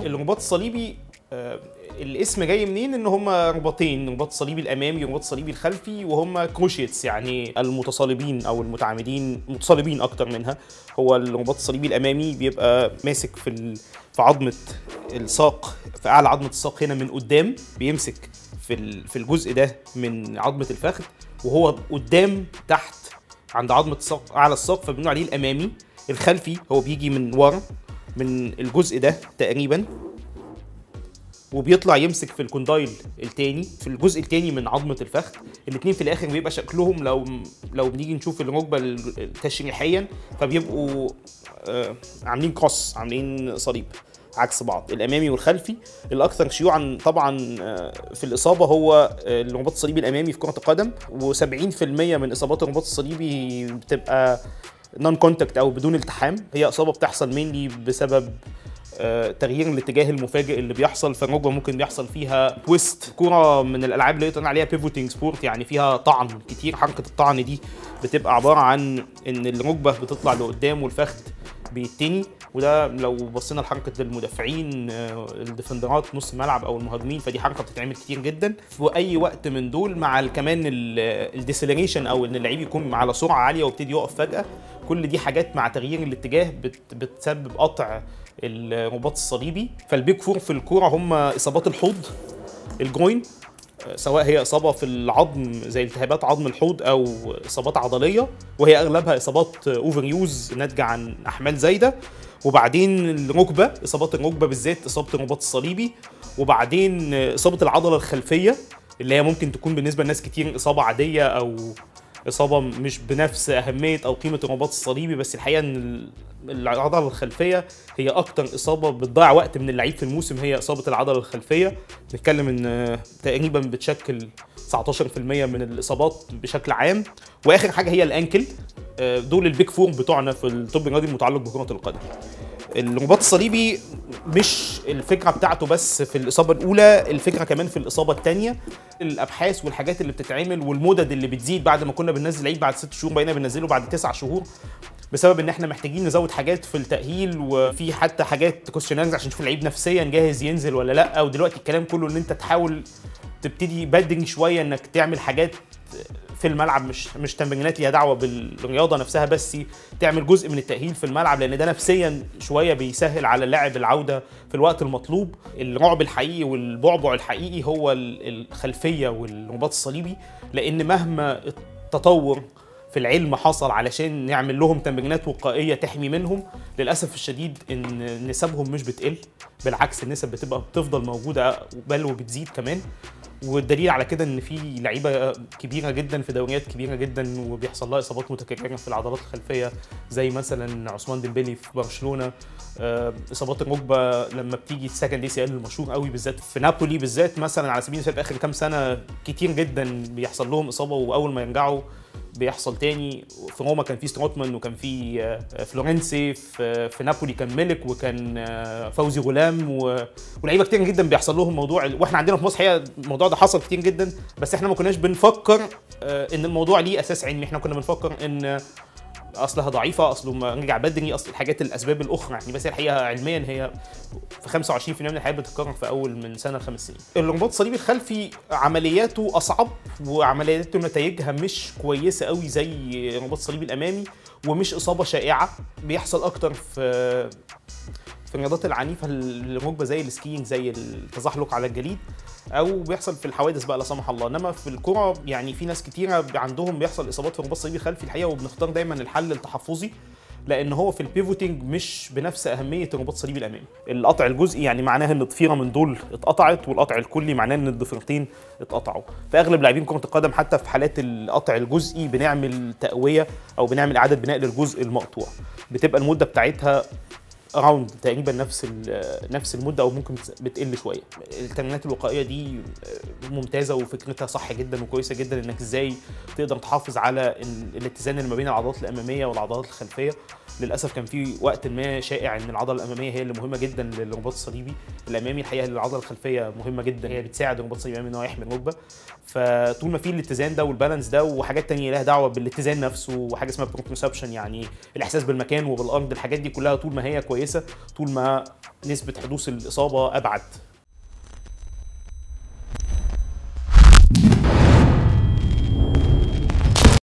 الرباط الصليبي آه، الاسم جاي منين ان هما رباطين الرباط الصليبي الامامي والرباط الصليبي الخلفي وهما كروشيتس يعني المتصالبين او المتعامدين متصالبين اكتر منها هو الرباط الصليبي الامامي بيبقى ماسك في ال... في عظمه الساق في اعلى عظمه الساق هنا من قدام بيمسك في ال... في الجزء ده من عظمه الفخذ وهو قدام تحت عند عظمه الساق اعلى الساق فبنقول عليه الامامي الخلفي هو بيجي من ورا من الجزء ده تقريبا وبيطلع يمسك في الكوندايل التاني في الجزء التاني من عظمه الفخذ الاثنين في الاخر بيبقى شكلهم لو لو بنيجي نشوف الركبه تشريحيا فبيبقوا آه، عاملين كروس عاملين صليب عكس بعض الامامي والخلفي الاكثر شيوعا طبعا آه، في الاصابه هو آه، الرباط الصليبي الامامي في كره القدم و70% من اصابات الرباط الصليبي بتبقى نون كونتاكت او بدون التحام هي اصابه بتحصل مينلي بسبب آه، تغيير الاتجاه المفاجئ اللي بيحصل فالركبه ممكن بيحصل فيها تويست كوره من الالعاب اللي يقدر عليها بيفوتنج سبورت يعني فيها طعن كتير حركه الطعن دي بتبقى عباره عن ان الركبه بتطلع لقدام والفخذ بيتني وده لو بصينا لحركه المدافعين آه، الديفندرات نص الملعب او المهاجمين فدي حركه بتتعمل كتير جدا في اي وقت من دول مع ال- كمان الديسلريشن او ان اللعيب يكون على سرعه عاليه ويبتدي يقف فجاه كل دي حاجات مع تغيير الاتجاه بت بتسبب قطع الرباط الصليبي فالبيج فور في الكوره هم اصابات الحوض الجوين آه، سواء هي اصابه في العظم زي التهابات عظم الحوض او اصابات عضليه وهي اغلبها اصابات اوفر يوز ناتجه عن احمال زايده وبعدين الركبه اصابات الركبه بالذات اصابه الرباط الصليبي وبعدين اصابه العضله الخلفيه اللي هي ممكن تكون بالنسبه لناس كتير اصابه عاديه او اصابه مش بنفس اهميه او قيمه الرباط الصليبي بس الحقيقه ان ال- العضله الخلفيه هي اكتر اصابه بتضيع وقت من اللعيب في الموسم هي اصابه العضله الخلفيه نتكلم ان آه، تقريبا بتشكل 19% من الاصابات بشكل عام واخر حاجه هي الانكل آه، دول البيك فور بتوعنا في الطب الرياضي المتعلق بكره القدم الرباط الصليبي مش الفكره بتاعته بس في الاصابه الاولى الفكره كمان في الاصابه الثانيه الابحاث والحاجات اللي بتتعمل والمدد اللي بتزيد بعد ما كنا بننزل لعيب بعد ست شهور بقينا بننزله بعد تسع شهور بسبب ان احنا محتاجين نزود حاجات في التاهيل وفي حتى حاجات كويشنيرز عشان نشوف اللعيب نفسيا جاهز ينزل ولا لا ودلوقتي الكلام كله ان انت تحاول تبتدي بدري شويه انك تعمل حاجات في الملعب مش مش تمرينات ليها دعوه بالرياضه نفسها بس تعمل جزء من التاهيل في الملعب لان ده نفسيا شويه بيسهل على اللاعب العوده في الوقت المطلوب الرعب الحقيقي والبعبع الحقيقي هو ال- الخلفيه والرباط الصليبي لان مهما التطور في العلم حصل علشان نعمل لهم تمرينات وقائيه تحمي منهم للاسف الشديد ان نسبهم مش بتقل بالعكس النسب بتبقى بتفضل موجوده بل وبتزيد كمان والدليل على كده ان في لعيبه كبيره جدا في دوريات كبيره جدا وبيحصل لها اصابات متكرره في العضلات الخلفيه زي مثلا عثمان ديمبلي في برشلونه آه، اصابات الركبه لما بتيجي السكند دي سي ال المشهور قوي بالذات في نابولي بالذات مثلا على سبيل المثال في اخر كام سنه كتير جدا بيحصل لهم اصابه واول ما يرجعوا بيحصل تاني في روما كان في ستروتمان وكان في آه، فلورنسي في في نابولي كان ملك وكان آه، فوزي غلام و- ولاعيبه كتير جدا بيحصل لهم موضوع واحنا عندنا في مصر هي الموضوع ده حصل كتير جدا بس احنا ما كناش بنفكر آه، ان الموضوع ليه اساس علمي احنا كنا بنفكر ان اصلها ضعيفه اصله ما رجع بدري اصل الحاجات الاسباب الاخرى يعني بس هي الحقيقه علميا هي في 25% من الحالات بتتكرر في اول من سنه لخمس سنين. الرباط الصليبي الخلفي عملياته اصعب وعملياته نتائجها مش كويسه قوي زي الرباط الصليبي الامامي ومش اصابه شائعه بيحصل اكتر في في الرياضات العنيفه الركبه زي السكينج زي التزحلق على الجليد او بيحصل في الحوادث بقى لا سمح الله انما في الكره يعني في ناس كتيره عندهم بيحصل اصابات في الرباط الصليبي الخلفي الحقيقه وبنختار دايما الحل التحفظي لان هو في البيفوتنج مش بنفس اهميه الرباط الصليبي الامامي القطع الجزئي يعني معناه ان ضفيره من دول اتقطعت والقطع الكلي معناه ان الضفيرتين اتقطعوا في اغلب لاعبين كره القدم حتى في حالات القطع الجزئي بنعمل تقويه او بنعمل اعاده بناء للجزء المقطوع بتبقى المده بتاعتها اراوند تقريبا نفس ال- نفس المده او ممكن بتقل شويه التمرينات الوقائيه دي ممتازه وفكرتها صح جدا وكويسه جدا انك ازاي تقدر تحافظ على ال- الاتزان اللي ما بين العضلات الاماميه والعضلات الخلفيه للاسف كان في وقت ما شائع ان العضله الاماميه هي اللي مهمه جدا للرباط الصليبي الامامي الحقيقه العضله الخلفيه مهمه جدا هي بتساعد الرباط الصليبي الامامي ان هو يحمي الركبه فطول ما في الاتزان ده والبالانس ده وحاجات تانية لها دعوه بالاتزان نفسه وحاجه اسمها بروبريوسبشن يعني الاحساس بالمكان وبالارض الحاجات دي كلها طول ما هي كويسه طول ما نسبه حدوث الاصابه ابعد